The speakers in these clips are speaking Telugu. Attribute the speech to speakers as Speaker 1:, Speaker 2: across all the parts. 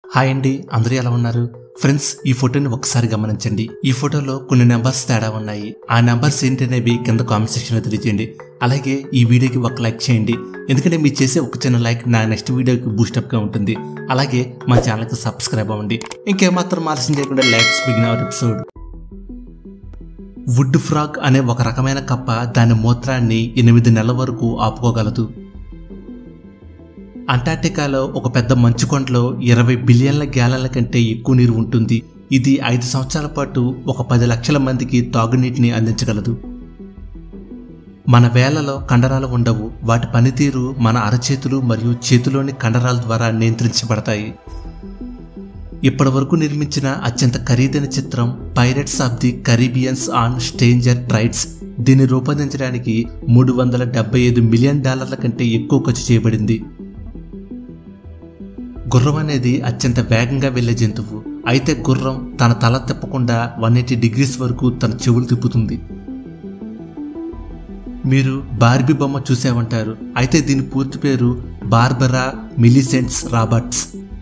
Speaker 1: హాయ్ అండి అందరూ ఎలా ఉన్నారు ఫ్రెండ్స్ ఈ ఫోటోని ఒకసారి గమనించండి ఈ ఫోటోలో కొన్ని నెంబర్స్ తేడా ఉన్నాయి ఆ నెంబర్స్ ఏంటనేవి కింద కామెంట్ సెక్షన్లో తెలియజేయండి అలాగే ఈ వీడియోకి ఒక లైక్ చేయండి ఎందుకంటే మీరు చేసే ఒక చిన్న లైక్ నా నెక్స్ట్ వీడియోకి బూస్టప్గా ఉంటుంది అలాగే మా ఛానల్కి సబ్స్క్రైబ్ అవ్వండి ఇంకేమాత్రం ఆలస్యం చేయకుండా let's begin our episode wood frog అనే ఒక రకమైన కప్ప దాని మూత్రాన్ని ఎనిమిది నెలల వరకు ఆపుకోగలదు అంటార్టికాలో ఒక పెద్ద మంచు కొండలో ఇరవై బిలియన్ల గ్యాలన్ల కంటే ఎక్కువ నీరు ఉంటుంది ఇది ఐదు సంవత్సరాల పాటు ఒక పది లక్షల మందికి తాగునీటిని అందించగలదు మన వేళ్లలో కండరాలు ఉండవు వాటి పనితీరు మన అరచేతులు మరియు చేతిలోని కండరాల ద్వారా నియంత్రించబడతాయి ఇప్పటి వరకు నిర్మించిన అత్యంత ఖరీదైన చిత్రం pirates of the Caribbeans on stranger tides దీన్ని రూపొందించడానికి మూడు వందల డెబ్బై ఐదు మిలియన్ డాలర్ల కంటే ఎక్కువ ఖర్చు చేయబడింది గుర్రం అనేది అత్యంత వేగంగా వెళ్లే జంతువు అయితే గుర్రం తన తల తిప్పకుండా వన్ ఎయిటీ డిగ్రీస్ వరకు తన చెవులు తిప్పుతుంది మీరు బార్బీ బొమ్మ చూసే ఉంటారు అయితే దీని పూర్తి పేరు బార్బరా మిలిసెంట్స్ రాబర్ట్స్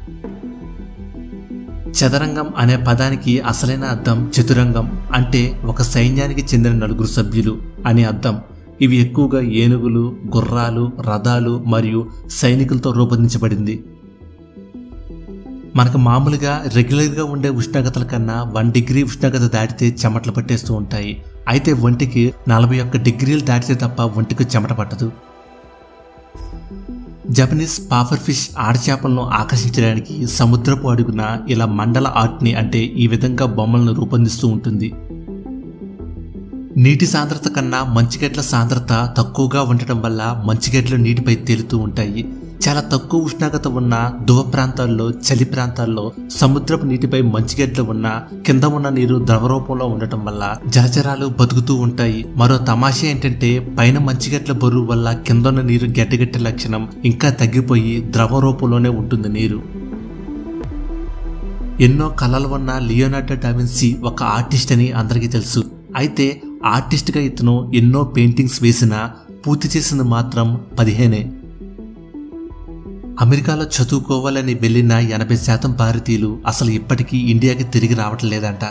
Speaker 1: చదరంగం అనే పదానికి అసలైన అర్థం చతురంగం అంటే ఒక సైన్యానికి చెందిన నలుగురు సభ్యులు అని అర్థం ఇవి ఎక్కువగా ఏనుగులు గుర్రాలు రథాలు మరియు సైనికులతో రూపొందించబడింది మనకు మామూలుగా రెగ్యులర్గా ఉండే ఉష్ణోగ్రతల కన్నా వన్ డిగ్రీ ఉష్ణోగ్రత దాటితే చెమటలు పట్టేస్తూ ఉంటాయి అయితే ఒంటికి నలభై ఒక్క డిగ్రీలు దాటితే తప్ప ఒంటికి చెమట పట్టదు జపనీస్ పాఫర్ ఫిష్ ఆడచేపలను ఆకర్షించడానికి సముద్రపు అడుగున ఇలా మండల ఆర్ట్ని అంటే ఈ విధంగా బొమ్మలను రూపొందిస్తూ ఉంటుంది నీటి సాంద్రత కన్నా మంచిగడ్ల సాంద్రత తక్కువగా ఉండటం వల్ల మంచిగడ్లు నీటిపై తేలుతూ ఉంటాయి చాలా తక్కువ ఉష్ణోగ్రత ఉన్న దువ ప్రాంతాల్లో చలి ప్రాంతాల్లో సముద్రపు నీటిపై మంచిగడ్లు ఉన్న కింద ఉన్న నీరు ద్రవ రూపంలో ఉండటం వల్ల జలచరాలు బతుకుతూ ఉంటాయి మరో తమాషా ఏంటంటే పైన మంచిగడ్ల బరువు వల్ల కింద ఉన్న నీరు గడ్డగట్టే లక్షణం ఇంకా తగ్గిపోయి ద్రవ రూపంలోనే ఉంటుంది నీరు ఎన్నో కళలు ఉన్న లియోనార్డో డావిన్సీ ఒక ఆర్టిస్ట్ అని అందరికీ తెలుసు అయితే ఆర్టిస్ట్గా ఇతను ఎన్నో పెయింటింగ్స్ వేసినా పూర్తి చేసింది మాత్రం పదిహేనే అమెరికాలో చదువుకోవాలని వెళ్ళిన ఎనభై శాతం భారతీయులు అసలు ఇప్పటికీ ఇండియాకి తిరిగి రావటం లేదంట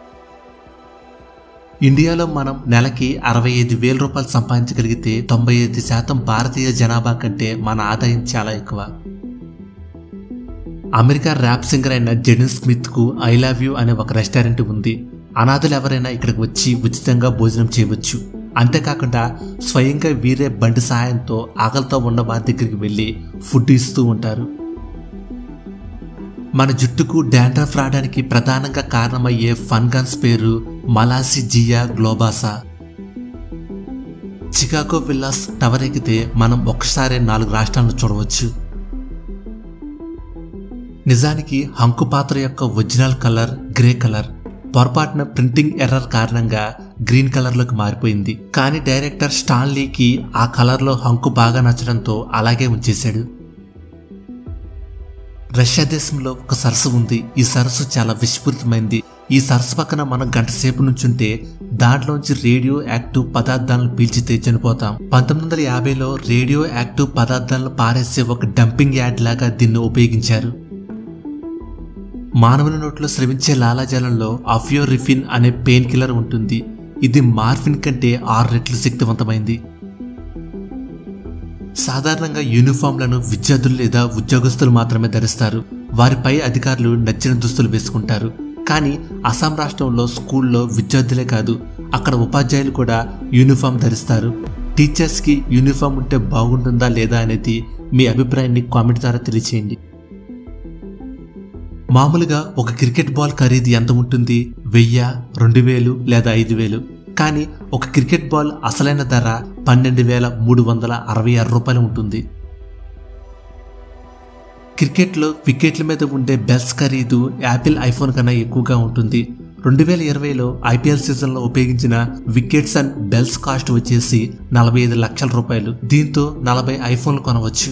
Speaker 1: ఇండియాలో మనం నెలకి అరవై ఐదు వేల రూపాయలు సంపాదించగలిగితే తొంభై ఐదు శాతం భారతీయ జనాభా కంటే మన ఆదాయం చాలా ఎక్కువ అమెరికా ర్యాప్ సింగర్ అయిన జెడెన్ స్మిత్ కు ఐ లవ్ యూ అనే ఒక రెస్టారెంట్ ఉంది అనాథలు ఎవరైనా ఇక్కడికి వచ్చి ఉచితంగా భోజనం చేయవచ్చు అంతేకాకుండా స్వయంగా వీరే బండి సహాయంతో ఆకలితో ఉన్న వారి దగ్గరికి వెళ్ళి ఫుడ్ ఇస్తూ ఉంటారు మన జుట్టుకు డాండ్రఫ్ రావడానికి ప్రధానంగా కారణమయ్యే ఫన్గన్స్ పేరు Malassezia globosa Chicago Willis Tower ఎక్కితే మనం ఒక్కసారే నాలుగు రాష్ట్రాలను చూడవచ్చు నిజానికి హంకు పాత్ర యొక్క ఒరిజినల్ కలర్ గ్రే కలర్ పొరపాటున ప్రింటింగ్ ఎర్రర్ కారణంగా గ్రీన్ కలర్లోకి మారిపోయింది కానీ డైరెక్టర్ స్టాన్లీకి ఆ కలర్లో హంకు బాగా నచ్చడంతో అలాగే ఉంచేశాడు రష్యా దేశంలో ఒక సరస్సు ఉంది ఈ సరస్సు చాలా విషపూరితమైంది ఈ సరస్సు పక్కన మనం గంట సేపు నుంచుంటే దాంట్లోంచి రేడియో యాక్టివ్ పదార్థాలను పీల్చితే చనిపోతాం పంతొమ్మిది వందల యాభైలో రేడియో యాక్టివ్ పదార్థాలను పారేసే ఒక డంపింగ్ యార్డ్ లాగా దీన్ని ఉపయోగించారు మానవుని నోట్లో స్రవించే లాలాజలంలో అఫియోరిఫిన్ అనే పెయిన్ కిల్లర్ ఉంటుంది ఇది మార్ఫిన్ కంటే ఆరు రెట్లు శక్తివంతమైంది సాధారణంగా యూనిఫామ్లను విద్యార్థులు లేదా ఉద్యోగస్తులు మాత్రమే ధరిస్తారు వారిపై అధికారులు నచ్చిన దుస్తులు వేసుకుంటారు కానీ అస్సాం రాష్ట్రంలో స్కూల్లో విద్యార్థులే కాదు అక్కడ ఉపాధ్యాయులు కూడా యూనిఫామ్ ధరిస్తారు టీచర్స్కి యూనిఫామ్ ఉంటే బాగుంటుందా లేదా అనేది మీ అభిప్రాయాన్ని కామెంట్ ద్వారా తెలియచేయండి మామూలుగా ఒక క్రికెట్ బాల్ ఖరీదు ఎంత ఉంటుంది వెయ్యి రెండు వేలు లేదా ఐదు వేలు కానీ ఒక క్రికెట్ బాల్ అసలైన ధర పన్నెండు వేల మూడు వందల అరవై ఆరు రూపాయలు ఉంటుంది క్రికెట్లో వికెట్ల మీద ఉండే బెల్స్ ఖరీదు యాపిల్ ఐఫోన్ కన్నా ఎక్కువగా ఉంటుంది రెండు వేల ఇరవైలో ఐపీఎల్ సీజన్లో ఉపయోగించిన వికెట్స్ అండ్ బెల్స్ కాస్ట్ వచ్చేసి నలభై ఐదు లక్షల రూపాయలు దీంతో నలభై ఐఫోన్లు కొనవచ్చు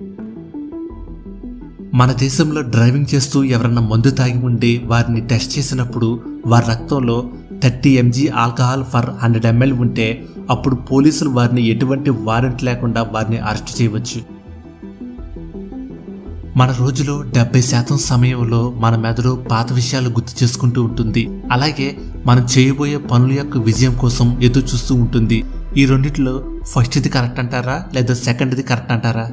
Speaker 1: మన దేశంలో డ్రైవింగ్ చేస్తూ ఎవరన్నా మందు తాగి ఉండి వారిని టెస్ట్ చేసినప్పుడు వారి రక్తంలో thirty mg alcohol for hundred ml ఉంటే అప్పుడు పోలీసులు వారిని ఎటువంటి వారెంట్ లేకుండా వారిని అరెస్ట్ చేయవచ్చు మన రోజులో డెబ్బై శాతం సమయంలో మన మెదడు పాత విషయాలు గుర్తు చేసుకుంటూ ఉంటుంది అలాగే మనం చేయబోయే పనుల యొక్క విజయం కోసం ఎదురు చూస్తూ ఉంటుంది ఈ రెండిట్లో ఫస్ట్ది కరెక్ట్ అంటారా లేదా సెకండ్ది కరెక్ట్ అంటారా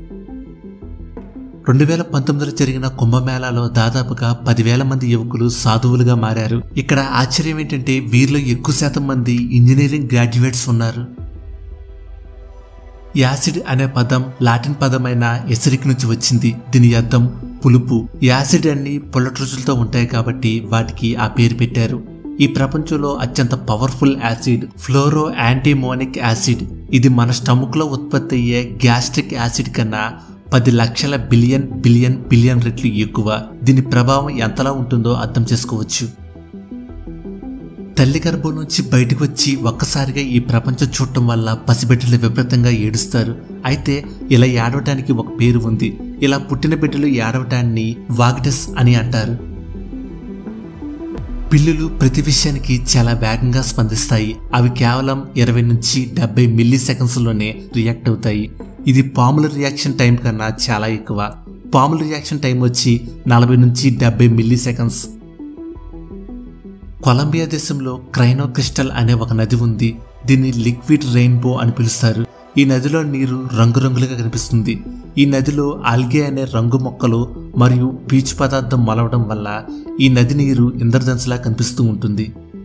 Speaker 1: రెండు వేల పంతొమ్మిదిలో జరిగిన కుంభమేళాలో దాదాపుగా పదివేల మంది యువకులు సాధువులుగా మారారు ఇక్కడ ఆశ్చర్యం ఏంటంటే వీరిలో ఎక్కువ శాతం మంది ఇంజనీరింగ్ గ్రాడ్యుయేట్స్ ఉన్నారు యాసిడ్ అనే పదం లాటిన్ పదమైన ఎసరిక్ నుంచి వచ్చింది దీని అర్థం పులుపు యాసిడ్ అన్ని పుల్లటి రుచులతో ఉంటాయి కాబట్టి వాటికి ఆ పేరు పెట్టారు ఈ ప్రపంచంలో అత్యంత powerful acid fluoroantimonic acid ఇది మన స్టమక్ లో ఉత్పత్తి అయ్యే గ్యాస్ట్రిక్ యాసిడ్ కన్నా పది లక్షల బిలియన్ బిలియన్ బిలియన్ రెట్లు ఎక్కువ దీని ప్రభావం ఎంతలా ఉంటుందో అర్థం చేసుకోవచ్చు తల్లి గర్భం నుంచి బయటకు వచ్చి ఒక్కసారిగా ఈ ప్రపంచం చూడటం వల్ల పసిబిడ్డలు విపరీతంగా ఏడుస్తారు అయితే ఇలా ఏడవటానికి ఒక పేరు ఉంది ఇలా పుట్టిన బిడ్డలు ఏడవటాన్ని వాగిటస్ అని అంటారు పిల్లులు ప్రతి విషయానికి చాలా వేగంగా స్పందిస్తాయి అవి కేవలం ఇరవై నుంచి డెబ్బై మిల్లీ సెకండ్స్లోనే రియాక్ట్ అవుతాయి ఇది పాముల రియాక్షన్ టైం కన్నా చాలా ఎక్కువ పాముల రియాక్షన్ టైం వచ్చి నలభై నుంచి డెబ్బై మిల్లీ సెకండ్స్ కొలంబియా దేశంలో క్రైనో క్రిస్టల్ అనే ఒక నది ఉంది దీన్ని లిక్విడ్ రెయిన్బో అని పిలుస్తారు ఈ నదిలో నీరు రంగురంగులుగా కనిపిస్తుంది ఈ నదిలో ఆల్గే అనే రంగు మొక్కలు మరియు పీచు పదార్థం మలవడం వల్ల ఈ నది నీరు ఇంద్రధనుసులా కనిపిస్తూ ఉంటుంది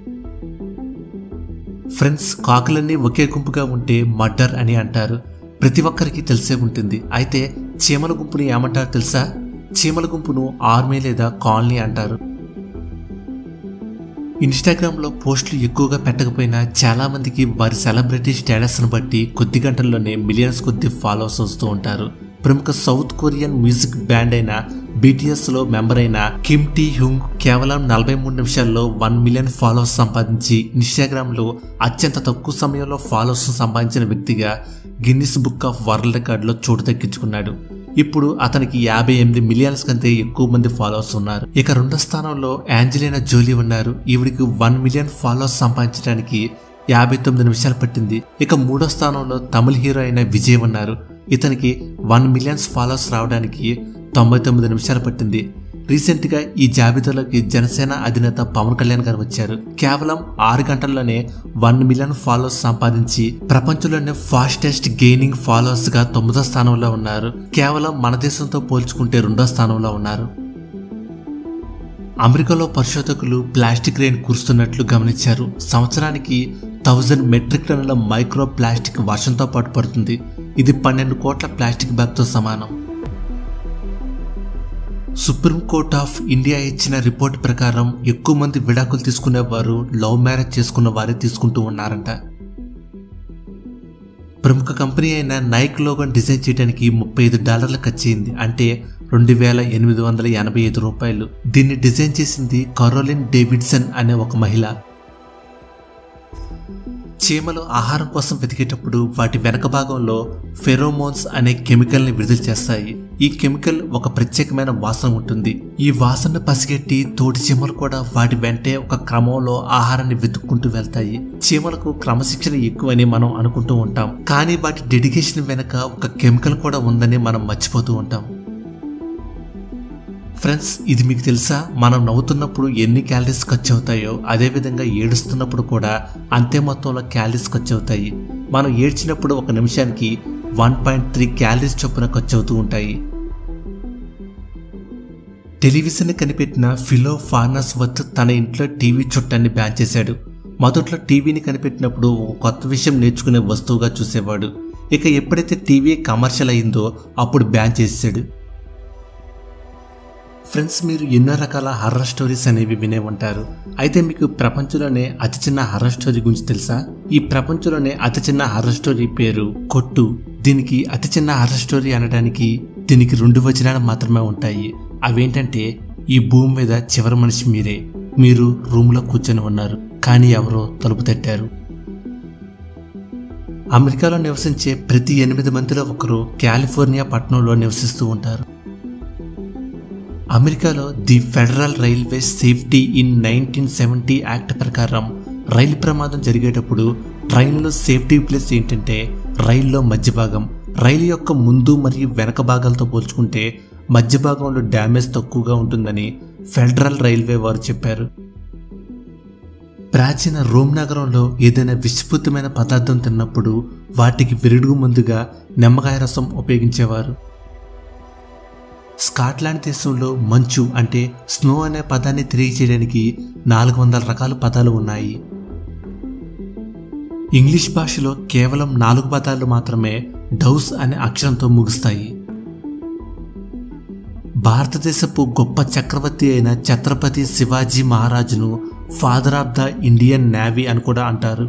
Speaker 1: ఫ్రెండ్స్ కాకులన్నీ ఒకే గుంపుగా ఉంటే మర్డర్ అని అంటారు ప్రతి ఒక్కరికి తెలిసే ఉంటుంది అయితే చీమల గుంపును ఏమంటారు తెలుసా చీమల గుంపును ఆర్మీ లేదా కాలనీ అంటారు ఇన్స్టాగ్రామ్లో పోస్టులు ఎక్కువగా పెట్టకపోయినా చాలా మందికి వారి సెలబ్రిటీ స్టేటస్ను బట్టి కొద్ది గంటల్లోనే మిలియన్స్ కొద్ది ఫాలోవర్స్ వస్తూ ఉంటారు ప్రముఖ సౌత్ కొరియన్ మ్యూజిక్ బ్యాండ్ అయిన బీటీఎస్ లో మెంబర్ అయిన కిమ్ టీ హ్యూంగ్ కేవలం నలభై మూడు నిమిషాల్లో వన్ మిలియన్ ఫాలోవర్స్ సంపాదించి ఇన్స్టాగ్రామ్ లో అత్యంత తక్కువ సమయంలో ఫాలోవర్స్ సంపాదించిన వ్యక్తిగా గిన్నిస్ బుక్ ఆఫ్ వరల్డ్ రికార్డులో చోటు దక్కించుకున్నాడు ఇప్పుడు అతనికి యాభై ఎనిమిది మిలియన్స్ కంటే ఎక్కువ మంది ఫాలోవర్స్ ఉన్నారు ఇక రెండో స్థానంలో యాంజలీనా జోలీ ఉన్నారు ఈవిడికి వన్ మిలియన్ ఫాలోవర్స్ సంపాదించడానికి యాభై తొమ్మిది నిమిషాలు పట్టింది ఇక మూడో స్థానంలో తమిళ హీరో అయిన విజయ్ ఉన్నారు ఇతనికి వన్ మిలియన్స్ ఫాలోవర్స్ రావడానికి తొంభై తొమ్మిది నిమిషాలు పట్టింది రీసెంట్ గా ఈ జాబితాలోకి జనసేన అధినేత పవన్ కళ్యాణ్ గారు వచ్చారు కేవలం ఆరు గంటల్లోనే వన్ మిలియన్ ఫాలోవర్స్ సంపాదించి ప్రపంచంలోనే ఫాస్టెస్ట్ గెయినింగ్ ఫాలోవర్స్ గా తొమ్మిదో స్థానంలో ఉన్నారు కేవలం మన దేశంతో పోల్చుకుంటే రెండో స్థానంలో ఉన్నారు అమెరికాలో పరిశోధకులు ప్లాస్టిక్ రెయిన్ కురుస్తున్నట్లు గమనించారు సంవత్సరానికి థౌజండ్ మెట్రిక్ టన్నుల మైక్రో ప్లాస్టిక్ వర్షంతో పాటు పడుతుంది ఇది పన్నెండు కోట్ల ప్లాస్టిక్ బ్యాగ్తో సమానం సుప్రీంకోర్ట్ ఆఫ్ ఇండియా ఇచ్చిన రిపోర్ట్ ప్రకారం ఎక్కువ మంది విడాకులు తీసుకునేవారు లవ్ మ్యారేజ్ చేసుకున్న వారే తీసుకుంటూ ఉన్నారంట ప్రముఖ కంపెనీ అయిన నైక్ లోగన్ డిజైన్ చేయడానికి ముప్పై ఐదు డాలర్లు ఖర్చయింది అంటే రెండు వేల ఎనిమిది వందల ఎనభై ఐదు రూపాయలు దీన్ని డిజైన్ చేసింది కరోలిన్ డేవిడ్సన్ అనే ఒక మహిళ చీమలు ఆహారం కోసం వెతికేటప్పుడు వాటి వెనక భాగంలో ఫెరోమోన్స్ అనే కెమికల్ని విడుదల చేస్తాయి ఈ కెమికల్ ఒక ప్రత్యేకమైన వాసన ఉంటుంది ఈ వాసనను పసిగట్టి తోటి చీమలు కూడా వాటి వెంటే ఒక క్రమంలో ఆహారాన్ని వెతుక్కుంటూ వెళ్తాయి చీమలకు క్రమశిక్షణ ఎక్కువని మనం అనుకుంటూ ఉంటాం కానీ వాటి డెడికేషన్ వెనక ఒక కెమికల్ కూడా ఉందని మనం మర్చిపోతూ ఉంటాం ఫ్రెండ్స్ ఇది మీకు తెలుసా మనం నవ్వుతున్నప్పుడు ఎన్ని క్యాలరీస్ ఖర్చు అవుతాయో అదేవిధంగా ఏడుస్తున్నప్పుడు కూడా అంతే మొత్తంలో క్యాలరీస్ ఖర్చు అవుతాయి మనం ఏడ్చినప్పుడు ఒక నిమిషానికి వన్ పాయింట్ త్రీ క్యాలరీస్ చొప్పున ఖర్చు అవుతూ ఉంటాయి టెలివిజన్ కనిపెట్టిన ఫిలో ఫార్నస్ వత్ తన ఇంట్లో టీవీ చుట్టాన్ని బ్యాన్ చేశాడు మొదట్లో టీవీని కనిపెట్టినప్పుడు ఒక కొత్త విషయం నేర్చుకునే వస్తువుగా చూసేవాడు ఇక ఎప్పుడైతే టీవీ కమర్షియల్ అయిందో అప్పుడు బ్యాన్ చేసాడు ఫ్రెండ్స్ మీరు ఎన్నో రకాల హర్రర్ స్టోరీస్ అనేవి వినే ఉంటారు అయితే మీకు ప్రపంచంలోనే అతి చిన్న హర్రర్ స్టోరీ గురించి తెలుసా ఈ ప్రపంచంలోనే అతి చిన్న హర్రర్ స్టోరీ పేరు కొట్టు దీనికి అతి చిన్న హర్రర్ స్టోరీ అనడానికి దీనికి రెండు వచనాలు మాత్రమే ఉంటాయి అవేంటంటే ఈ భూమి మీద చివరి మనిషి మీరే మీరు రూమ్లో కూర్చొని ఉన్నారు కానీ ఎవరో తలుపు తట్టారు అమెరికాలో నివసించే ప్రతి ఎనిమిది మందిలో ఒకరు కాలిఫోర్నియా పట్టణంలో నివసిస్తూ ఉంటారు అమెరికాలో the federal railway safety in nineteen seventy act ప్రకారం రైలు ప్రమాదం జరిగేటప్పుడు ట్రైన్లో సేఫ్టీ ప్లేస్ ఏంటంటే రైల్లో మధ్య భాగం రైలు యొక్క ముందు మరియు వెనక భాగాలతో పోల్చుకుంటే మధ్య భాగంలో డ్యామేజ్ తక్కువగా ఉంటుందని ఫెడరల్ రైల్వే వారు చెప్పారు ప్రాచీన రోమ్ నగరంలో ఏదైనా విషపూరితమైన పదార్థం తిన్నప్పుడు వాటికి విరుగుడు ముందుగా నిమ్మకాయ రసం ఉపయోగించేవారు స్కాట్లాండ్ దేశంలో మంచు అంటే స్నో అనే పదాన్ని తెలియజేయడానికి నాలుగు వందల రకాల పదాలు ఉన్నాయి ఇంగ్లీష్ భాషలో కేవలం నాలుగు పదాలు మాత్రమే డౌస్ అనే అక్షరంతో ముగుస్తాయి భారతదేశపు గొప్ప చక్రవర్తి అయిన ఛత్రపతి శివాజీ మహారాజును father of the Indian navy అని కూడా అంటారు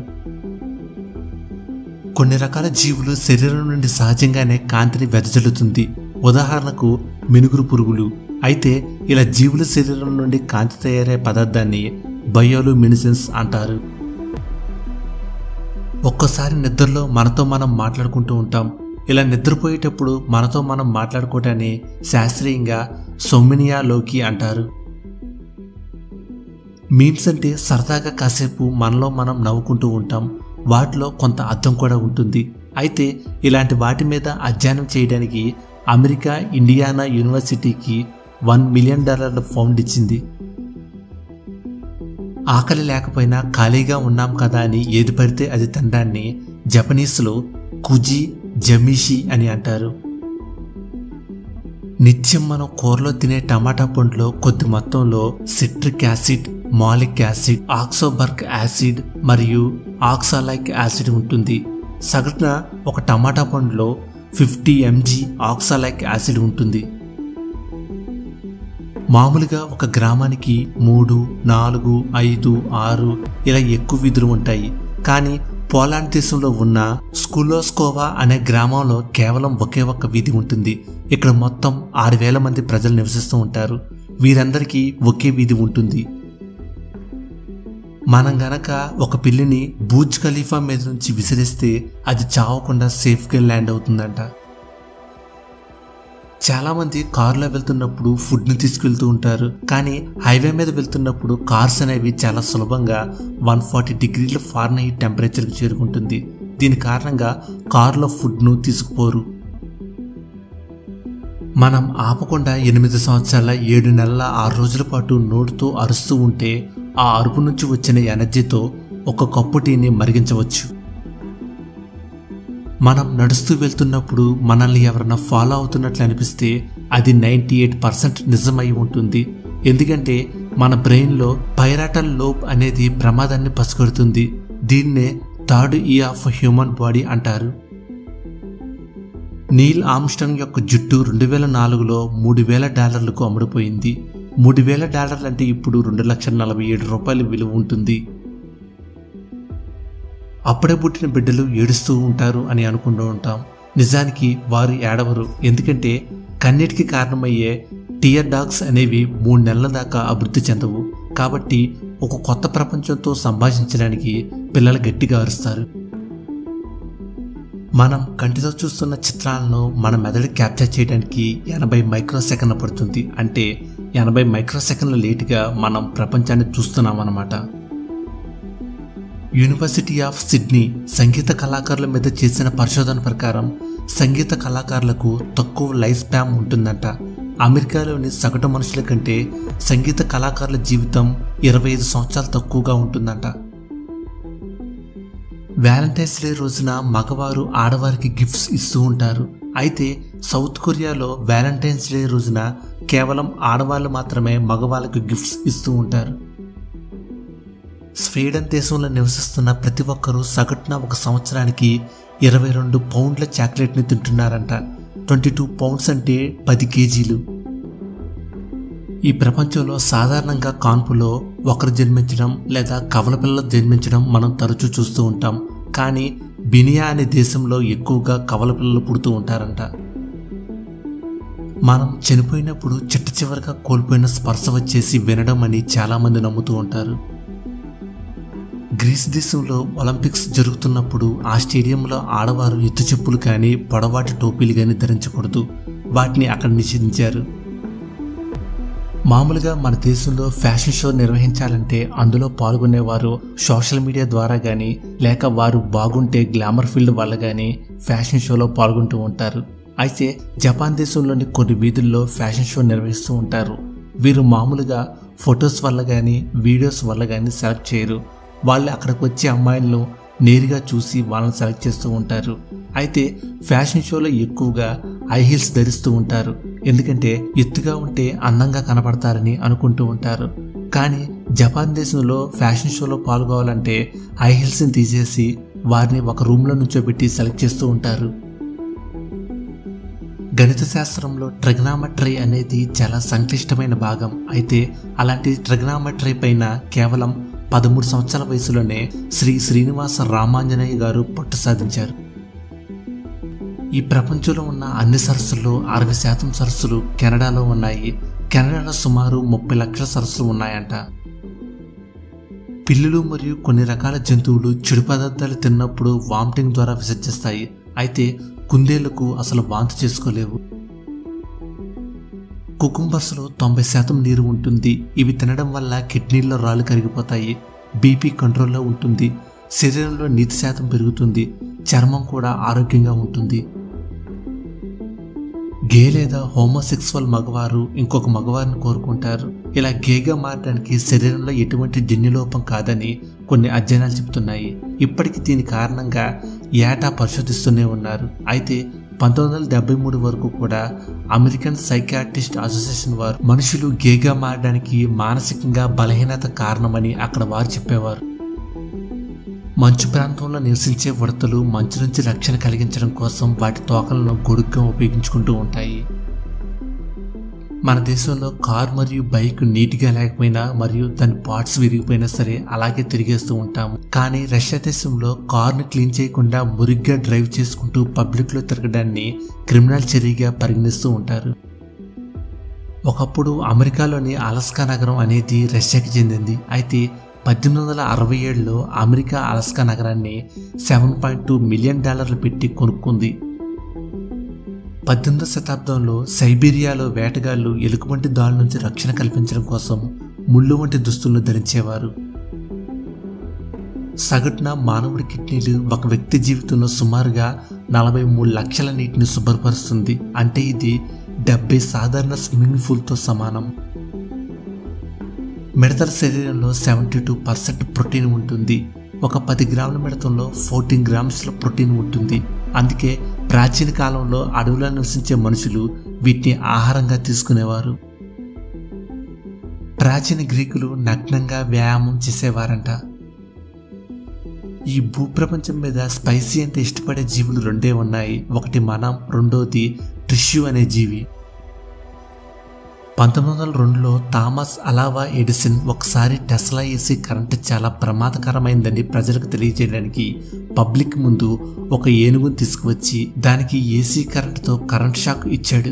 Speaker 1: కొన్ని రకాల జీవులు శరీరం నుండి సహజంగానే కాంతిని వెదజల్లుతుంది ఉదాహరణకు మినుగురు పురుగులు అయితే ఇలా జీవుల శరీరం నుండి కాంతి తయారయ్యే పదార్థాన్ని బయోలుమినిసెన్స్ అంటారు ఒక్కోసారి నిద్రలో మనతో మనం మాట్లాడుకుంటూ ఉంటాం ఇలా నిద్రపోయేటప్పుడు మనతో మనం మాట్లాడుకోవటాన్ని శాస్త్రీయంగా సొమ్మినియాలోకి అంటారు మీమ్స్ అంటే సరదాగా కాసేపు మనలో మనం నవ్వుకుంటూ ఉంటాం వాటిలో కొంత అర్థం కూడా ఉంటుంది అయితే ఇలాంటి వాటి మీద అధ్యయనం చేయడానికి అమెరికా ఇండియానా యూనివర్సిటీకి వన్ మిలియన్ డాలర్ల ఫౌండ్ ఇచ్చింది ఆకలి లేకపోయినా ఖాళీగా ఉన్నాం కదా అని ఏది పడితే అది తినడాన్ని జపనీస్లో కుజి జమీషి అని అంటారు నిత్యం మనం కూరలో తినే టమాటా పండులో కొద్ది మొత్తంలో సిట్రిక్ యాసిడ్ మాలిక్ యాసిడ్ ఆక్సోబర్గ్ యాసిడ్ మరియు ఆక్సాలైక్ యాసిడ్ ఉంటుంది సగటున ఒక టమాటా పండులో ఫిఫ్టీ ఎంజీ ఆక్సాలైక్ యాసిడ్ ఉంటుంది మామూలుగా ఒక గ్రామానికి మూడు నాలుగు ఐదు ఆరు ఇలా ఎక్కువ వీధులు ఉంటాయి కానీ పోలాండ్ దేశంలో ఉన్న స్కూలోస్కోవా అనే గ్రామంలో కేవలం ఒకే ఒక్క వీధి ఉంటుంది ఇక్కడ మొత్తం ఆరు వేల మంది ప్రజలు నివసిస్తూ ఉంటారు వీరందరికీ ఒకే వీధి ఉంటుంది మనం గనక ఒక పిల్లిని బూజ్ ఖలీఫా మీద నుంచి విసిరిస్తే అది చావకుండా సేఫ్గా ల్యాండ్ అవుతుందంట చాలామంది కారులో వెళ్తున్నప్పుడు ఫుడ్ని తీసుకెళ్తూ ఉంటారు కానీ హైవే మీద వెళ్తున్నప్పుడు కార్స్ అనేవి చాలా సులభంగా వన్ ఫార్టీ డిగ్రీల ఫారెన్ హీట్ టెంపరేచర్కి చేరుకుంటుంది దీని కారణంగా కారులో ఫుడ్ను తీసుకుపోరు మనం ఆపకుండా ఎనిమిది సంవత్సరాల ఏడు నెలల ఆరు రోజుల పాటు నోటితో అరుస్తూ ఉంటే ఆ అరుపు నుంచి వచ్చిన ఎనర్జీతో ఒక కప్పు టీని మరిగించవచ్చు మనం నడుస్తూ వెళ్తున్నప్పుడు మనల్ని ఎవరైనా ఫాలో అవుతున్నట్లు అనిపిస్తే అది నైంటీ ఎయిట్ పర్సెంట్ నిజమై ఉంటుంది ఎందుకంటే మన బ్రెయిన్లో పైరాటల్ లోబ్ అనేది ప్రమాదాన్ని పసిగడుతుంది దీన్నే థర్డ్ ఈ ఆఫ్ హ్యూమన్ బాడీ అంటారు నీల్ ఆమ్స్టంగ్ యొక్క జుట్టు రెండు వేల నాలుగులో మూడు వేల డాలర్లకు అమ్ముడుపోయింది మూడు వేల డాలర్లు అంటే ఇప్పుడు రెండు లక్షల నలభై ఏడు రూపాయల విలువ ఉంటుంది అప్పుడే పుట్టిన బిడ్డలు ఏడుస్తూ ఉంటారు అని అనుకుంటూ ఉంటాం నిజానికి వారు ఏడవరు ఎందుకంటే కన్నిటికి కారణమయ్యే టియర్ డాగ్స్ అనేవి మూడు నెలల దాకా అభివృద్ధి చెందవు కాబట్టి ఒక కొత్త ప్రపంచంతో సంభాషించడానికి పిల్లలు గట్టిగా అరుస్తారు మనం కంటితో చూస్తున్న చిత్రాలను మన మెదడు క్యాప్చర్ చేయడానికి ఎనభై మైక్రో సెకండ్ల పడుతుంది అంటే ఎనభై మైక్రో సెకండ్ల లేటుగా మనం ప్రపంచాన్ని చూస్తున్నాం అన్నమాట యూనివర్సిటీ ఆఫ్ సిడ్నీ సంగీత కళాకారుల మీద చేసిన పరిశోధన ప్రకారం సంగీత కళాకారులకు తక్కువ లైఫ్ స్పామ్ ఉంటుందంట అమెరికాలోని సగటు మనుషుల కంటే సంగీత కళాకారుల జీవితం ఇరవై ఐదు సంవత్సరాలు తక్కువగా ఉంటుందంట వ్యాలంటైన్స్ డే రోజున మగవారు ఆడవారికి గిఫ్ట్స్ ఇస్తూ ఉంటారు అయితే సౌత్ కొరియాలో వ్యాలంటైన్స్ డే రోజున కేవలం ఆడవాళ్ళు మాత్రమే మగవాళ్ళకు గిఫ్ట్స్ ఇస్తూ ఉంటారు స్వీడన్ దేశంలో నివసిస్తున్న ప్రతి ఒక్కరూ సగటున ఒక సంవత్సరానికి ఇరవై రెండు పౌండ్ల చాక్లెట్ని తింటున్నారంట ట్వంటీ టూ పౌండ్స్ అంటే పది కేజీలు ఈ ప్రపంచంలో సాధారణంగా కాన్పులో ఒకరు జన్మించడం లేదా కవల పిల్లలు జన్మించడం మనం తరచూ చూస్తూ ఉంటాం కానీ బినియా అనే దేశంలో ఎక్కువగా కవల పిల్లలు పుడుతూ ఉంటారంట మనం చనిపోయినప్పుడు చిట్ట చివరిగా కోల్పోయిన స్పర్శ వచ్చేసి వినడం అని చాలామంది నమ్ముతూ ఉంటారు గ్రీస్ దేశంలో ఒలింపిక్స్ జరుగుతున్నప్పుడు ఆ స్టేడియంలో ఆడవారు ఎత్తు చెప్పులు కానీ పొడవాటి టోపీలు కానీ ధరించకూడదు వాటిని అక్కడ నిషేధించారు మామూలుగా మన దేశంలో ఫ్యాషన్ షో నిర్వహించాలంటే అందులో పాల్గొనేవారు సోషల్ మీడియా ద్వారా కానీ లేక వారు బాగుంటే గ్లామర్ ఫీల్డ్ వల్ల కానీ ఫ్యాషన్ షోలో పాల్గొంటూ ఉంటారు అయితే జపాన్ దేశంలోని కొన్ని వీధుల్లో ఫ్యాషన్ షో నిర్వహిస్తూ ఉంటారు వీరు మామూలుగా ఫొటోస్ వల్ల కానీ వీడియోస్ వల్ల కానీ సెలెక్ట్ చేయరు వాళ్ళు అక్కడికి వచ్చే అమ్మాయిలను నేరుగా చూసి వాళ్ళని సెలెక్ట్ చేస్తూ ఉంటారు అయితే ఫ్యాషన్ షోలో ఎక్కువగా హై హీల్స్ ధరిస్తూ ఉంటారు ఎందుకంటే ఎత్తుగా ఉంటే అందంగా కనపడతారని అనుకుంటూ ఉంటారు కానీ జపాన్ దేశంలో ఫ్యాషన్ షోలో పాల్గొవాలంటే హై హీల్స్ని తీసేసి వారిని ఒక రూమ్లో నుంచోబెట్టి సెలెక్ట్ చేస్తూ ఉంటారు గణిత శాస్త్రంలో ట్రిగ్నామెట్రీ అనేది చాలా సంక్లిష్టమైన భాగం అయితే అలాంటి ట్రిగ్నామెట్రీ పైన కేవలం పదమూడు సంవత్సరాల వయసులోనే శ్రీ శ్రీనివాస రామాంజనేయ గారు పట్టు సాధించారు ఈ ప్రపంచంలో ఉన్న అన్ని సరస్సుల్లో అరవై శాతం సరస్సులు కెనడాలో ఉన్నాయి కెనడాలో సుమారు ముప్పై లక్షల సరస్సులు ఉన్నాయంట పిల్లులు మరియు కొన్ని రకాల జంతువులు చెడు పదార్థాలు తిన్నప్పుడు వామిటింగ్ ద్వారా విసర్జిస్తాయి అయితే కుందేళ్లకు అసలు వాంతి చేసుకోలేవు కుకుంబర్స్లో తొంభై శాతం నీరు ఉంటుంది ఇవి తినడం వల్ల కిడ్నీల్లో రాళ్ళు కరిగిపోతాయి బీపీ కంట్రోల్లో ఉంటుంది శరీరంలో నీటి శాతం పెరుగుతుంది చర్మం కూడా ఆరోగ్యంగా ఉంటుంది గే లేదా హోమోసెక్సువల్ మగవారు ఇంకొక మగవారిని కోరుకుంటారు ఇలా గేగా మారడానికి శరీరంలో ఎటువంటి జన్యులోపం కాదని కొన్ని అధ్యయనాలు చెబుతున్నాయి ఇప్పటికీ దీని కారణంగా ఏటా పరిశోధిస్తూనే ఉన్నారు అయితే పంతొమ్మిది వందల డెబ్బై మూడు వరకు కూడా అమెరికన్ సైకాట్రిస్ట్ అసోసియేషన్ వారు మనుషులు గేగా మారడానికి మానసికంగా బలహీనత కారణమని అక్కడ వారు చెప్పేవారు మంచు ప్రాంతంలో నివసించే ఉడతలు మంచు నుంచి రక్షణ కలిగించడం కోసం వాటి తోకలను గొడుగ్గా ఉపయోగించుకుంటూ ఉంటాయి మన దేశంలో కార్ మరియు బైక్ నీట్గా లేకపోయినా మరియు దాని పార్ట్స్ విరిగిపోయినా సరే అలాగే తిరిగేస్తూ ఉంటాము కానీ రష్యా దేశంలో కార్ను క్లీన్ చేయకుండా మురిగ్గా డ్రైవ్ చేసుకుంటూ పబ్లిక్లో తిరగడాన్ని క్రిమినల్ చర్యగా పరిగణిస్తూ ఉంటారు ఒకప్పుడు అమెరికాలోని అలస్కా నగరం అనేది రష్యాకి చెందింది అయితే పద్దెనిమిది వందల అరవై ఏడులో అమెరికా అలస్కా నగరాన్ని సెవెన్ పాయింట్ టూ మిలియన్ డాలర్లు పెట్టి కొనుక్కుంది పద్దెనిమిదవ శతాబ్దంలో సైబీరియాలో వేటగాళ్లు ఎలుకబంటి దాళ్ళ నుంచి రక్షణ కల్పించడం కోసం ముళ్ళు వంటి దుస్తులను ధరించేవారు సగటున మానవుడి కిడ్నీలు ఒక వ్యక్తి జీవితంలో సుమారుగా నలభై మూడు లక్షల నీటిని శుభ్రపరుస్తుంది అంటే ఇది డెబ్బై సాధారణ స్విమ్మింగ్ పూల్తో సమానం మిడతల శరీరంలో సెవెంటీ టూ పర్సెంట్ ప్రోటీన్ ఉంటుంది ఒక పది గ్రాముల మిడతంలో ఫోర్టీన్ గ్రామ్స్ల ప్రోటీన్ ఉంటుంది అందుకే ప్రాచీన కాలంలో అడవుల్లో నివసించే మనుషులు వీటిని ఆహారంగా తీసుకునేవారు ప్రాచీన గ్రీకులు నగ్నంగా వ్యాయామం చేసేవారంట ఈ భూప్రపంచం మీద స్పైసీ అంటే ఇష్టపడే జీవులు రెండే ఉన్నాయి ఒకటి మనం రెండోది టిష్యూ అనే జీవి పంతొమ్మిది వందల రెండులో థామస్ అలావా ఎడిసన్ ఒకసారి టెస్లా ఏసీ కరెంటు చాలా ప్రమాదకరమైందని ప్రజలకు తెలియజేయడానికి పబ్లిక్ ముందు ఒక ఏనుగును తీసుకువచ్చి దానికి ఏసీ కరెంటుతో కరెంట్ షాక్ ఇచ్చాడు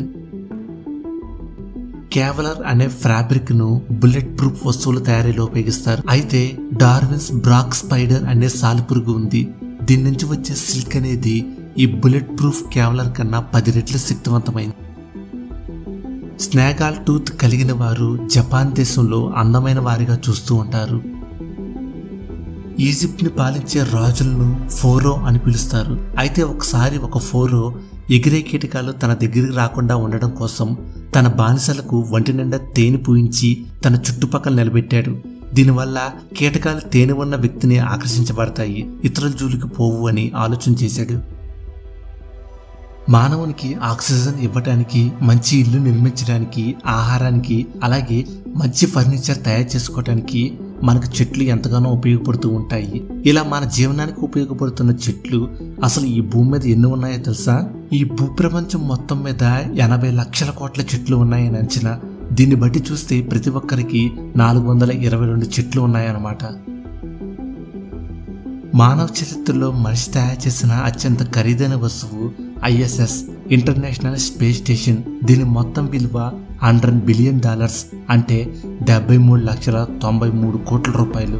Speaker 1: కేవలర్ అనే ఫ్యాబ్రిక్ ను బుల్లెట్ ప్రూఫ్ వస్తువుల తయారీలో ఉపయోగిస్తారు అయితే డార్విన్స్ బ్రాక్ స్పైడర్ అనే సాలిపురుగు ఉంది దీని నుంచి వచ్చే సిల్క్ అనేది ఈ బుల్లెట్ ప్రూఫ్ కేవలర్ కన్నా పది రెట్లు శక్తివంతమైంది స్నాగాల్ టూత్ కలిగిన వారు జపాన్ దేశంలో అందమైన వారిగా చూస్తూ ఉంటారు ఈజిప్ట్ని పాలించే రాజులను ఫోరో అని పిలుస్తారు అయితే ఒకసారి ఒక ఫోరో ఎగిరే కీటకాలు తన దగ్గరికి రాకుండా ఉండడం కోసం తన బానిసలకు వంటి నిండా తేనె పూయించి తన చుట్టుపక్కల నిలబెట్టాడు దీనివల్ల కీటకాలు తేనె ఉన్న వ్యక్తిని ఆకర్షించబడతాయి ఇతరుల జూలికి పోవు అని ఆలోచన చేశాడు మానవునికి ఆక్సిజన్ ఇవ్వడానికి మంచి ఇల్లు నిర్మించడానికి ఆహారానికి అలాగే మంచి ఫర్నిచర్ తయారు చేసుకోవడానికి మనకు చెట్లు ఎంతగానో ఉపయోగపడుతూ ఉంటాయి ఇలా మన జీవనానికి ఉపయోగపడుతున్న చెట్లు అసలు ఈ భూమి మీద ఎన్ని ఉన్నాయో తెలుసా ఈ భూప్రపంచం మొత్తం మీద ఎనభై లక్షల కోట్ల చెట్లు ఉన్నాయని అంచనా దీన్ని బట్టి చూస్తే ప్రతి ఒక్కరికి నాలుగు వందల ఇరవై రెండు చెట్లు ఉన్నాయన్నమాట మానవ చరిత్రలో మనిషి తయారు చేసిన అత్యంత ఖరీదైన వస్తువు ఐఎస్ఎస్ ఇంటర్నేషనల్ స్పేస్ స్టేషన్ దీని మొత్తం విలువ హండ్రెడ్ బిలియన్ డాలర్స్ అంటే డెబ్బై మూడు లక్షల తొంభై మూడు కోట్ల రూపాయలు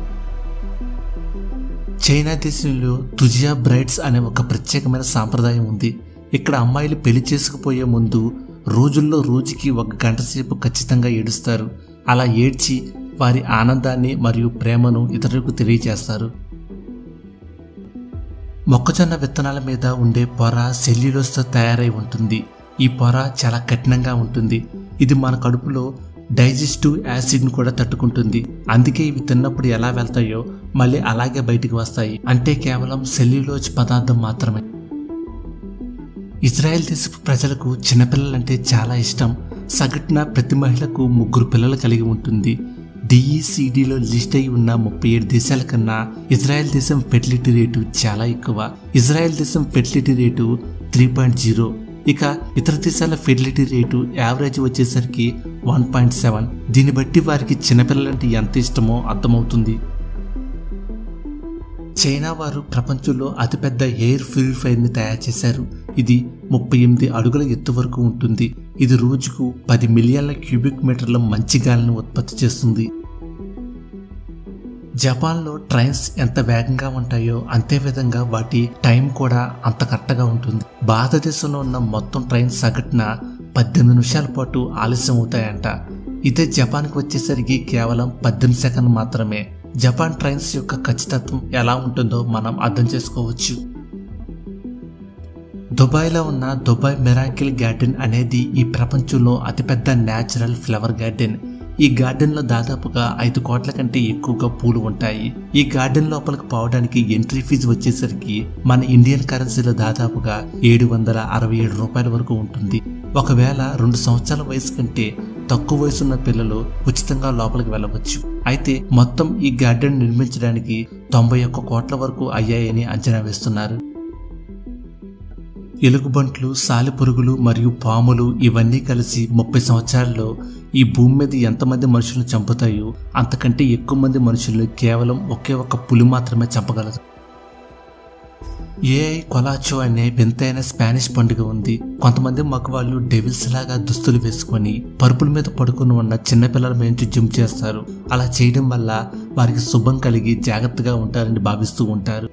Speaker 1: చైనా దేశంలో తుజియా బ్రైడ్స్ అనే ఒక ప్రత్యేకమైన సాంప్రదాయం ఉంది ఇక్కడ అమ్మాయిలు పెళ్లి చేసుకుపోయే ముందు రోజుల్లో రోజుకి ఒక గంట సేపు ఖచ్చితంగా ఏడుస్తారు అలా ఏడ్చి వారి ఆనందాన్ని మరియు ప్రేమను ఇతరులకు తెలియజేస్తారు మొక్కజొన్న విత్తనాల మీద ఉండే పొర సెల్యులోస్తో తయారై ఉంటుంది ఈ పొర చాలా కఠినంగా ఉంటుంది ఇది మన కడుపులో డైజెస్టివ్ యాసిడ్ని కూడా తట్టుకుంటుంది అందుకే ఇవి తిన్నప్పుడు ఎలా వెళ్తాయో మళ్ళీ అలాగే బయటికి వస్తాయి అంటే కేవలం సెల్యులోజ్ పదార్థం మాత్రమే ఇజ్రాయెల్ దేశపు ప్రజలకు చిన్నపిల్లలంటే చాలా ఇష్టం సగటున ప్రతి మహిళకు ముగ్గురు పిల్లలు కలిగి ఉంటుంది డిఈసిడిలో లిస్ట్ అయి ఉన్న ముప్పై ఏడు దేశాల కన్నా ఇజ్రాయెల్ దేశం ఫెర్టిలిటీ రేటు చాలా ఎక్కువ ఇజ్రాయెల్ దేశం fertility rate three point zero ఇక ఇతర దేశాల ఫెర్టిలిటీ రేటు యావరేజ్ వచ్చేసరికి వన్ పాయింట్ సెవెన్ దీన్ని బట్టి వారికి చిన్నపిల్లలంటే ఎంత ఇష్టమో అర్థమవుతుంది చైనా వారు ప్రపంచంలో అతిపెద్ద ఎయిర్ ప్యూరిఫైర్ని తయారు చేశారు ఇది ముప్పై ఎనిమిది అడుగుల ఎత్తు వరకు ఉంటుంది ఇది రోజుకు పది మిలియన్ల క్యూబిక్ మీటర్ల మంచి గాలిని ఉత్పత్తి చేస్తుంది జపాన్లో ట్రైన్స్ ఎంత వేగంగా ఉంటాయో అంతే విధంగా వాటి టైం కూడా అంత కరెక్ట్గా ఉంటుంది భారతదేశంలో ఉన్న మొత్తం ట్రైన్ సగటున పద్దెనిమిది నిమిషాల పాటు ఆలస్యం అవుతాయంట ఇదే జపాన్కి వచ్చేసరికి కేవలం పద్దెనిమిది సెకండ్లు మాత్రమే జపాన్ ట్రైన్స్ యొక్క ఖచ్చితత్వం ఎలా ఉంటుందో మనం అర్థం చేసుకోవచ్చు దుబాయ్లో ఉన్న దుబాయ్ మెరాకిల్ గార్డెన్ అనేది ఈ ప్రపంచంలో అతిపెద్ద న్యాచురల్ ఫ్లవర్ గార్డెన్ ఈ గార్డెన్లో దాదాపుగా ఐదు కోట్ల కంటే ఎక్కువగా పూలు ఉంటాయి ఈ గార్డెన్ లోపలికి పోవడానికి ఎంట్రీ ఫీజు వచ్చేసరికి మన ఇండియన్ కరెన్సీలో దాదాపుగా ఏడు వందల అరవై ఏడు రూపాయల వరకు ఉంటుంది ఒకవేళ రెండు సంవత్సరాల వయసు కంటే తక్కువ వయసున్న పిల్లలు ఉచితంగా లోపలికి వెళ్ళవచ్చు అయితే మొత్తం ఈ గార్డెన్ నిర్మించడానికి తొంభై ఒక్క కోట్ల వరకు అయ్యాయని అంచనా వేస్తున్నారు ఎలుగుబంట్లు సాలిపురుగులు మరియు పాములు ఇవన్నీ కలిసి ముప్పై సంవత్సరాల్లో ఈ భూమి మీద ఎంతమంది మనుషులను చంపుతాయో అంతకంటే ఎక్కువ మంది మనుషుల్ని కేవలం ఒకే ఒక్క పులి మాత్రమే చంపగలదు ఏఐ కొలాచో అనే వింతైన స్పానిష్ పండుగ ఉంది కొంతమంది మగవాళ్ళు డెవిల్స్ లాగా దుస్తులు వేసుకొని పరుపుల మీద పడుకుని ఉన్న చిన్నపిల్లల మేంచి జిమ్ చేస్తారు అలా చేయడం వల్ల వారికి శుభం కలిగి జాగ్రత్తగా ఉంటారని భావిస్తూ ఉంటారు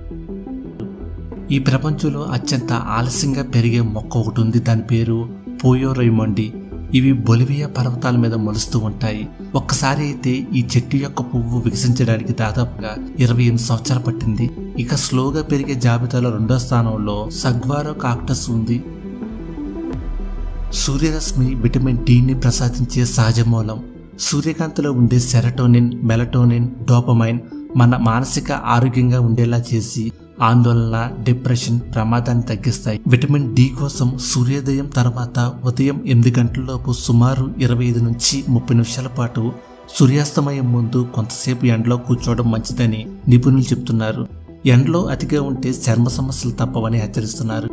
Speaker 1: ఈ ప్రపంచంలో అత్యంత ఆలస్యంగా పెరిగే మొక్క ఒకటి ఉంది దాని పేరు పోయో రైమండి ఇవి బొలివియా పర్వతాల మీద మొలుస్తూ ఉంటాయి ఒక్కసారి అయితే ఈ చెట్టు యొక్క పువ్వు వికసించడానికి దాదాపుగా ఇరవై ఎనిమిది సంవత్సరాలు పట్టింది ఇక స్లోగా పెరిగే జాబితాలో రెండో స్థానంలో సగ్వారో కాక్టస్ ఉంది సూర్యరశ్మి విటమిన్ డిని ప్రసాదించే సహజ మూలం సూర్యకాంతిలో ఉండే సెరటోనిన్ మెలటోనిన్ డోపమైన్ మన మానసిక ఆరోగ్యంగా ఉండేలా చేసి ఆందోళన డిప్రెషన్ ప్రమాదాన్ని తగ్గిస్తాయి విటమిన్ డి కోసం సూర్యోదయం తర్వాత ఉదయం ఎనిమిది గంటలలోపు సుమారు ఇరవై ఐదు నుంచి ముప్పై నిమిషాల పాటు సూర్యాస్తమయం ముందు కొంతసేపు ఎండలో కూర్చోవడం మంచిదని నిపుణులు చెప్తున్నారు ఎండలో అతిగా ఉంటే చర్మ సమస్యలు తప్పవని హెచ్చరిస్తున్నారు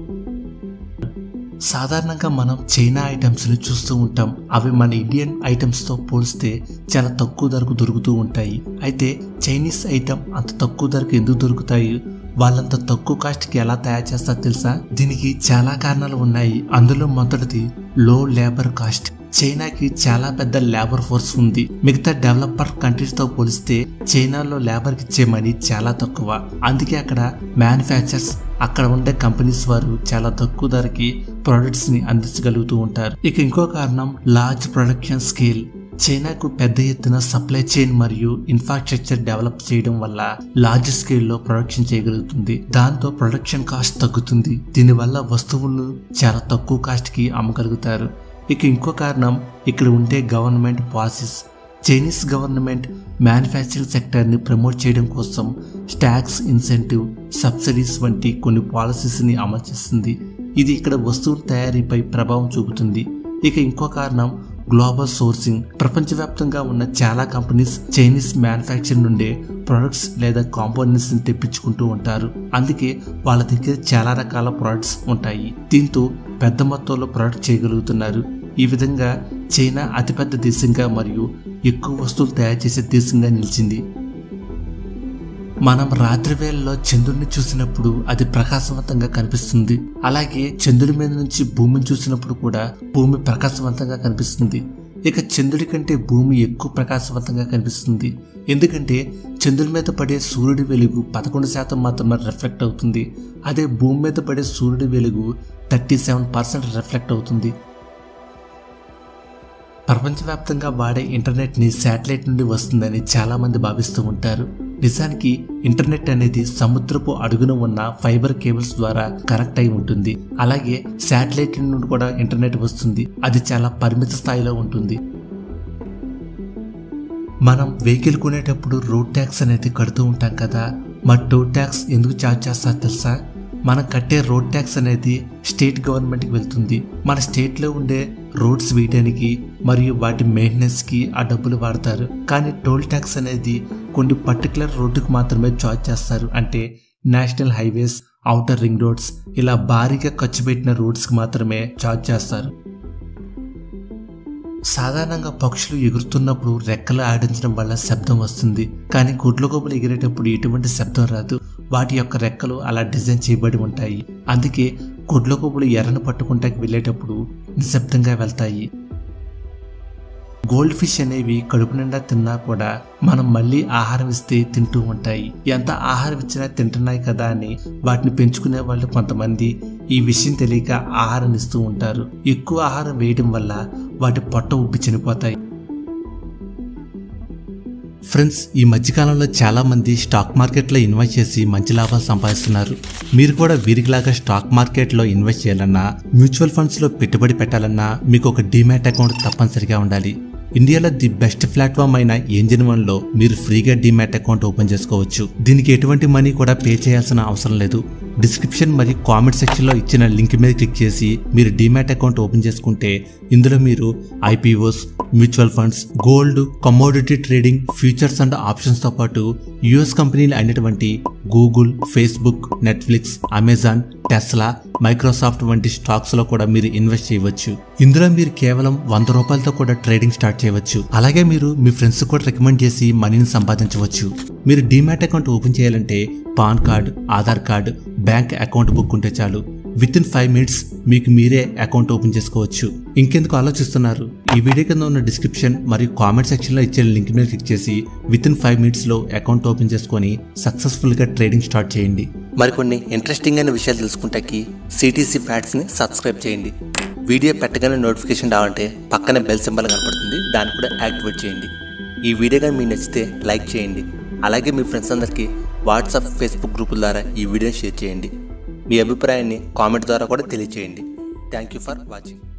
Speaker 1: సాధారణంగా మనం చైనా ఐటమ్స్ని చూస్తూ ఉంటాం అవి మన ఇండియన్ ఐటమ్స్తో పోలిస్తే చాలా తక్కువ ధరకు దొరుకుతూ ఉంటాయి అయితే చైనీస్ ఐటమ్ అంత తక్కువ ధరకు ఎందుకు దొరుకుతాయి వాళ్ళంత తక్కువ కాస్ట్కి ఎలా తయారు చేస్తారో తెలుసా దీనికి చాలా కారణాలు ఉన్నాయి అందులో మొదటిది లో లేబర్ కాస్ట్ చైనాకి చాలా పెద్ద లేబర్ ఫోర్స్ ఉంది మిగతా డెవలపర్ కంట్రీస్ తో పోలిస్తే చైనాలో లేబర్కి ఇచ్చే మనీ చాలా తక్కువ అందుకే అక్కడ మ్యానుఫ్యాక్చర్స్ అక్కడ ఉండే కంపెనీస్ వారు చాలా తక్కువ ధరకి ప్రొడక్ట్స్ ని అందించగలుగుతూ ఉంటారు ఇక ఇంకో కారణం లార్జ్ ప్రొడక్షన్ స్కేల్ చైనాకు పెద్ద ఎత్తున సప్లై చైన్ మరియు ఇన్ఫ్రాస్ట్రక్చర్ డెవలప్ చేయడం వల్ల లార్జ్ స్కేల్లో ప్రొడక్షన్ చేయగలుగుతుంది దాంతో ప్రొడక్షన్ కాస్ట్ తగ్గుతుంది దీనివల్ల వస్తువులను చాలా తక్కువ కాస్ట్కి అమ్మగలుగుతారు ఇక ఇంకో కారణం ఇక్కడ ఉండే government policies Chinese government manufacturing సెక్టర్ని ప్రమోట్ చేయడం కోసం స్టాక్స్ ఇన్సెంటివ్ సబ్సిడీస్ వంటి కొన్ని పాలసీస్ని అమలు చేస్తుంది ఇది ఇక్కడ వస్తువుల తయారీపై ప్రభావం చూపుతుంది ఇక ఇంకో కారణం గ్లోబల్ సోర్సింగ్ ప్రపంచవ్యాప్తంగా ఉన్న చాలా కంపెనీస్ చైనీస్ మ్యానుఫ్యాక్చరింగ్ నుండే ప్రొడక్ట్స్ లేదా కాంపోనెంట్స్ ని తెప్పించుకుంటూ ఉంటారు అందుకే వాళ్ళ దగ్గర చాలా రకాల ప్రొడక్ట్స్ ఉంటాయి దీంతో పెద్ద మొత్తంలో ప్రొడక్ట్ చేయగలుగుతున్నారు ఈ విధంగా చైనా అతిపెద్ద దేశంగా మరియు ఎక్కువ వస్తువులు తయారు చేసే దేశంగా నిలిచింది మనం రాత్రి వేళలో చంద్రుడిని చూసినప్పుడు అది ప్రకాశవంతంగా కనిపిస్తుంది అలాగే చంద్రుడి మీద నుంచి భూమిని చూసినప్పుడు కూడా భూమి ప్రకాశవంతంగా కనిపిస్తుంది ఇక చంద్రుడి కంటే భూమి ఎక్కువ ప్రకాశవంతంగా కనిపిస్తుంది ఎందుకంటే చంద్రుడి మీద పడే సూర్యుడి వెలుగు పదకొండు శాతం మాత్రమే రిఫ్లెక్ట్ అవుతుంది అదే భూమి మీద పడే సూర్యుడి వెలుగు థర్టీ సెవెన్ పర్సెంట్ రిఫ్లెక్ట్ అవుతుంది ప్రపంచవ్యాప్తంగా వాడే ఇంటర్నెట్ని శాటిలైట్ నుండి వస్తుందని చాలామంది భావిస్తూ ఉంటారు నిజానికి ఇంటర్నెట్ అనేది సముద్రపు అడుగున ఉన్న ఫైబర్ కేబుల్స్ ద్వారా కనెక్ట్ అయి ఉంటుంది అలాగే శాటిలైట్ నుండి కూడా ఇంటర్నెట్ వస్తుంది అది చాలా పరిమిత స్థాయిలో ఉంటుంది మనం వెహికల్ కొనేటప్పుడు రోడ్ ట్యాక్స్ అనేది కడుతూ ఉంటాం కదా మరి టోల్ ట్యాక్స్ ఎందుకు ఛార్జ్ చేస్తారు తెలుసా మనం కట్టే రోడ్ ట్యాక్స్ అనేది స్టేట్ గవర్నమెంట్కి వెళ్తుంది మన స్టేట్లో ఉండే రోడ్స్ వేయడానికి మరియు వాటి మెయింటెనెన్స్కి ఆ డబ్బులు వాడతారు కానీ టోల్ ట్యాక్స్ అనేది కొన్ని పర్టికులర్ రోడ్డుకు మాత్రమే ఛార్జ్ చేస్తారు అంటే national highways outer ring roads ఇలా భారీగా ఖర్చు పెట్టిన రోడ్స్కి మాత్రమే ఛార్జ్ చేస్తారు సాధారణంగా పక్షులు ఎగురుతున్నప్పుడు రెక్కలు ఆడించడం వల్ల శబ్దం వస్తుంది కానీ గుడ్లగోపులు ఎగిరేటప్పుడు ఎటువంటి శబ్దం రాదు వాటి యొక్క రెక్కలు అలా డిజైన్ చేయబడి ఉంటాయి అందుకే గుడ్లగోపులు ఎర్రను పట్టుకుంటాకి వెళ్ళేటప్పుడు నిశ్శబ్దంగా వెళ్తాయి గోల్డ్ ఫిష్ అనేవి కడుపు నిండా తిన్నా కూడా మనం మళ్ళీ ఆహారం ఇస్తే తింటూ ఉంటాయి ఎంత ఆహారం ఇచ్చినా తింటున్నాయి కదా అని వాటిని పెంచుకునే వాళ్ళు కొంతమంది ఈ విషయం తెలియక ఆహారం ఇస్తూ ఉంటారు ఎక్కువ ఆహారం వేయడం వల్ల వాటి పొట్ట ఉబ్బి చనిపోతాయి ఫ్రెండ్స్ ఈ మధ్యకాలంలో చాలా మంది స్టాక్ మార్కెట్లో ఇన్వెస్ట్ చేసి మంచి లాభాలు సంపాదిస్తున్నారు మీరు కూడా వీరికిలాగా స్టాక్ మార్కెట్లో ఇన్వెస్ట్ చేయాలన్నా మ్యూచువల్ ఫండ్స్లో పెట్టుబడి పెట్టాలన్నా మీకు ఒక డిమాట్ అకౌంట్ తప్పనిసరిగా ఉండాలి ఇండియాలో ది బెస్ట్ ప్లాట్ఫామ్ అయిన ఏంజిన్ వన్ లో మీరు ఫ్రీగా డిమాట్ అకౌంట్ ఓపెన్ చేసుకోవచ్చు దీనికి ఎటువంటి మనీ కూడా పే చేయాల్సిన అవసరం లేదు డిస్క్రిప్షన్ మరియు కామెంట్ సెక్షన్లో ఇచ్చిన లింక్ మీద క్లిక్ చేసి మీరు డిమాట్ అకౌంట్ ఓపెన్ చేసుకుంటే ఇందులో మీరు IPOs mutual funds gold commodity trading futures and ఆప్షన్స్తో పాటు యుఎస్ కంపెనీలు అయినటువంటి Google Facebook Netflix Amazon Tesla Microsoft వంటి స్టాక్స్ లో కూడా మీరు ఇన్వెస్ట్ చేయవచ్చు ఇందులో మీరు కేవలం వంద రూపాయలతో కూడా ట్రేడింగ్ స్టార్ట్ చేయవచ్చు అలాగే మీరు మీ ఫ్రెండ్స్ కూడా రికమెండ్ చేసి మనీని సంపాదించవచ్చు మీరు డిమాట్ అకౌంట్ ఓపెన్ చేయాలంటే PAN card Aadhaar card bank account book ఉంటే చాలు విత్ ఇన్ ఫైవ్ మినిట్స్ మీకు మీరే అకౌంట్ ఓపెన్ చేసుకోవచ్చు ఇంకెందుకు ఆలోచిస్తున్నారు ఈ వీడియో కింద ఉన్న డిస్క్రిప్షన్ మరియు కామెంట్ సెక్షన్లో ఇచ్చే లింక్ మీద క్లిక్ చేసి విత్ ఇన్ ఫైవ్ మినిట్స్లో అకౌంట్ ఓపెన్ చేసుకొని సక్సెస్ఫుల్గా ట్రేడింగ్ స్టార్ట్ చేయండి
Speaker 2: మరికొన్ని ఇంట్రెస్టింగ్ అయిన విషయాలు తెలుసుకుంటాకి సిటీసీ ప్యాడ్స్ని సబ్స్క్రైబ్ చేయండి వీడియో పెట్టగానే నోటిఫికేషన్ రావాలంటే పక్కనే బెల్ సింబల్ కనపడుతుంది దాన్ని కూడా యాక్టివేట్ చేయండి ఈ వీడియో కానీ మీకు నచ్చితే లైక్ చేయండి అలాగే మీ ఫ్రెండ్స్ అందరికీ వాట్సాప్ ఫేస్బుక్ గ్రూపుల ద్వారా ఈ వీడియోని షేర్ చేయండి మీ అభిప్రాయాన్ని కామెంట్ ద్వారా కూడా తెలియచేయండి థ్యాంక్ యూ ఫర్ వాచింగ్